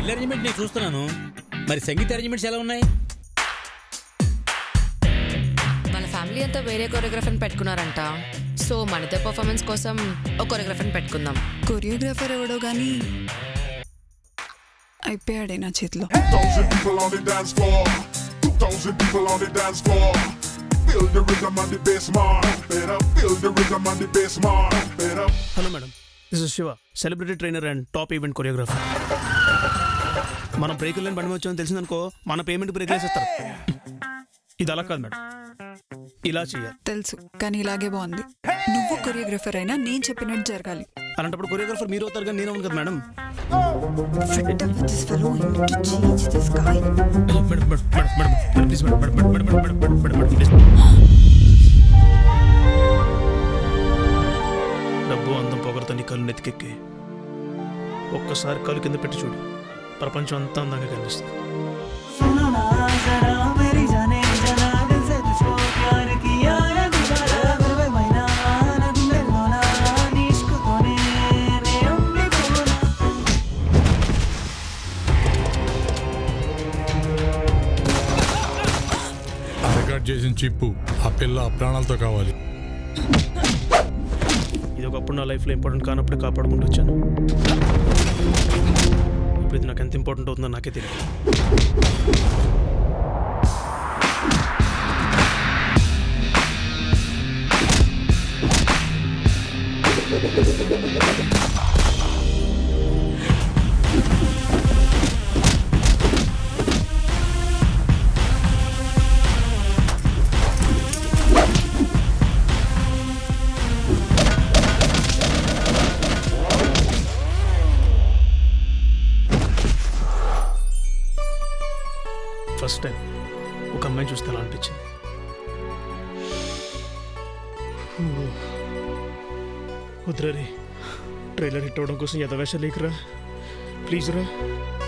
పెళ్లి అరేంజ్మెంట్ నేను చూస్తున్నాను మరి సంగీత అరేంజ్మెంట్స్ ఎలా ఉన్నాయి వాళ్ళ ఫ్యామిలీ అంతా వేరే కొరియోగ్రఫర్ని పెట్టుకున్నారంట సో మనతో పర్ఫార్మెన్స్ కోసం ఒక కొరియోగ్రఫర్ని పెట్టుకుందాం కొరియోగ్రాఫర్ ఎవడో గానీ అయిపోయాడే నా చేతిలో Thousand people on the dance floor. Two thousand people on the dance floor. Feel the rhythm and the bass, man. Better feel the rhythm and the bass, man. Better hello madam this is Shiva celebrity trainer and top event choreographer మనం break లేని బండి వచ్చామని తెలిసిందనుకో మన payment break వేసేస్తారు ఇది అలా కాదు madam ఇలా చేయాలి తెలుసు కానీ ఇలాగే బాగుంది నువ్వు కొరియోగ్రాఫర్ అయినా నేను చెప్పినట్టు జరగాలి అలాంటప్పుడు కొరియోగ్రాఫర్ మీరు అవుతారు కానీ నేను అవును కదా madam Fed up with this fellow. I need to change this guy. Madam madam madam madam madam please madam madam madam madam madam madam madam madam please డబ్బు అందం పొగరతో నీ కళ్ళు నెత్తికెక్కి ఒక్కసారి కళ్ళు కింద పెట్టి చూడు ప్రపంచం అంతా అందంగా కనిపిస్తుంది सुनो ना जरा मेरी जाने जना दिल से तुझको प्यार किया है दोबारा అరవై మైనా నా గుండెల్లోన నీ ఇష్కుతోనే నే ఉండిపోనా రికార్డ్ చేసిన చిప్పు ఆ పిల్ల ప్రాణాలతో కావాలి ఇది ఒకప్పుడు నా లైఫ్లో ఇంపార్టెంట్ కానప్పుడే కాపాడుకుంటూ వచ్చాను ఇప్పుడు ఇది నాకు ఎంత ఇంపార్టెంట్ అవుతుందో నాకే తెలియదు ఫస్ట్ టైం ఒక అమ్మాయిని చూస్తే అలా అనిపించింది వద్దురా రే ట్రైలర్ హిట్ అవ్వడం కోసం ఎదవేష లేకురా ప్లీజ్ రా